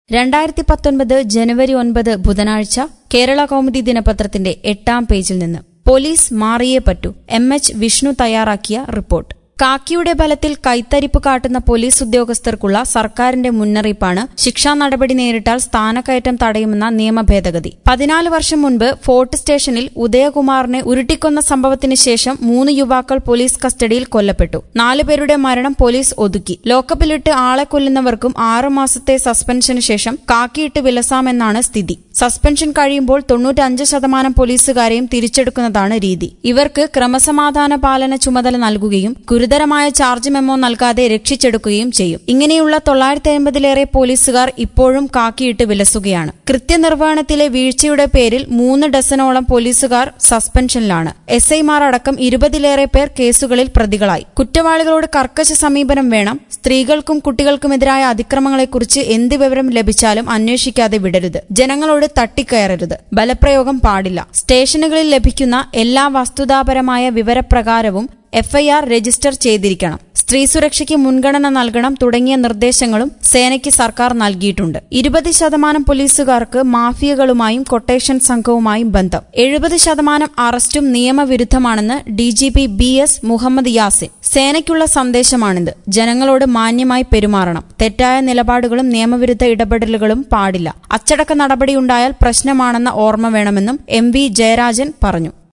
രണ്ടായിരത്തി പത്തൊൻപത് ജനുവരി ഒൻപത് ബുധനാഴ്ച കേരള കൗമുദി ദിനപത്രത്തിന്റെ എട്ടാം പേജിൽ നിന്ന് പോലീസ് മാറിയേ പറ്റൂ എം എച്ച് വിഷ്ണു തയ്യാറാക്കിയ റിപ്പോർട്ട് കാക്കിയുടെ ബലത്തിൽ കൈത്തരിപ്പ് കാട്ടുന്ന പോലീസ് ഉദ്യോഗസ്ഥർക്കുള്ള സർക്കാരിന്റെ മുന്നറിയിപ്പാണ് ശിക്ഷാ നടപടി നേരിട്ടാൽ സ്ഥാനക്കയറ്റം തടയുമെന്ന നിയമ ഭേദഗതി പതിനാല് വർഷം മുൻപ് ഫോർട്ട് സ്റ്റേഷനിൽ ഉദയകുമാറിനെ ഉരുട്ടിക്കൊന്ന സംഭവത്തിന് ശേഷം മൂന്ന് യുവാക്കൾ പോലീസ് കസ്റ്റഡിയിൽ കൊല്ലപ്പെട്ടു നാലുപേരുടെ മരണം പോലീസ് ഒതുക്കി ലോക്കപ്പിലിട്ട് ആളെ കൊല്ലുന്നവർക്കും ആറു മാസത്തെ സസ്പെൻഷന് ശേഷം കാക്കിയിട്ട് വിലസാമെന്നാണ് സ്ഥിതി സസ്പെൻഷൻ കഴിയുമ്പോൾ തൊണ്ണൂറ്റഞ്ച് ശതമാനം പോലീസുകാരെയും തിരിച്ചെടുക്കുന്നതാണ് രീതി ഇവർക്ക് ക്രമസമാധാന പാലന ചുമതല നൽകുകയും ഗുരുതരമായ ചാർജ് മെമ്മോ നൽകാതെ രക്ഷിച്ചെടുക്കുകയും ചെയ്യും ഇങ്ങനെയുള്ള തൊള്ളായിരത്തി അമ്പതിലേറെ പോലീസുകാർ ഇപ്പോഴും കാക്കിയിട്ട് വിലസുകയാണ് കൃത്യനിർവഹണത്തിലെ വീഴ്ചയുടെ പേരിൽ മൂന്ന് ഡസനോളം പോലീസുകാർ സസ്പെൻഷനിലാണ് എസ് ഐമാർ അടക്കം ഇരുപതിലേറെ പേർ കേസുകളിൽ പ്രതികളായി കുറ്റവാളികളോട് കർക്കശ സമീപനം വേണം സ്ത്രീകൾക്കും കുട്ടികൾക്കുമെതിരായ അതിക്രമങ്ങളെക്കുറിച്ച് എന്ത് വിവരം ലഭിച്ചാലും അന്വേഷിക്കാതെ വിടരുത് ജനങ്ങളോട് തട്ടിക്കയറരുത് ബലപ്രയോഗം പാടില്ല സ്റ്റേഷനുകളിൽ ലഭിക്കുന്ന എല്ലാ വസ്തുതാപരമായ വിവരപ്രകാരവും എഫ്ഐആർ രജിസ്റ്റർ ചെയ്തിരിക്കണം സ്ത്രീ സുരക്ഷയ്ക്ക് മുൻഗണന നൽകണം തുടങ്ങിയ നിർദ്ദേശങ്ങളും സേനയ്ക്ക് സർക്കാർ നൽകിയിട്ടുണ്ട് ഇരുപത് ശതമാനം പോലീസുകാർക്ക് മാഫിയകളുമായും കൊട്ടേഷൻ സംഘവുമായും ബന്ധം എഴുപത് ശതമാനം അറസ്റ്റും നിയമവിരുദ്ധമാണെന്ന് D G P B S Muhammad Yasin സേനയ്ക്കുള്ള സന്ദേശമാണിത് ജനങ്ങളോട് മാന്യമായി പെരുമാറണം തെറ്റായ നിലപാടുകളും നിയമവിരുദ്ധ ഇടപെടലുകളും പാടില്ല അച്ചടക്ക നടപടിയുണ്ടായാൽ പ്രശ്നമാണെന്ന ഓർമ്മ വേണമെന്നും എം വി ജയരാജൻ പറഞ്ഞു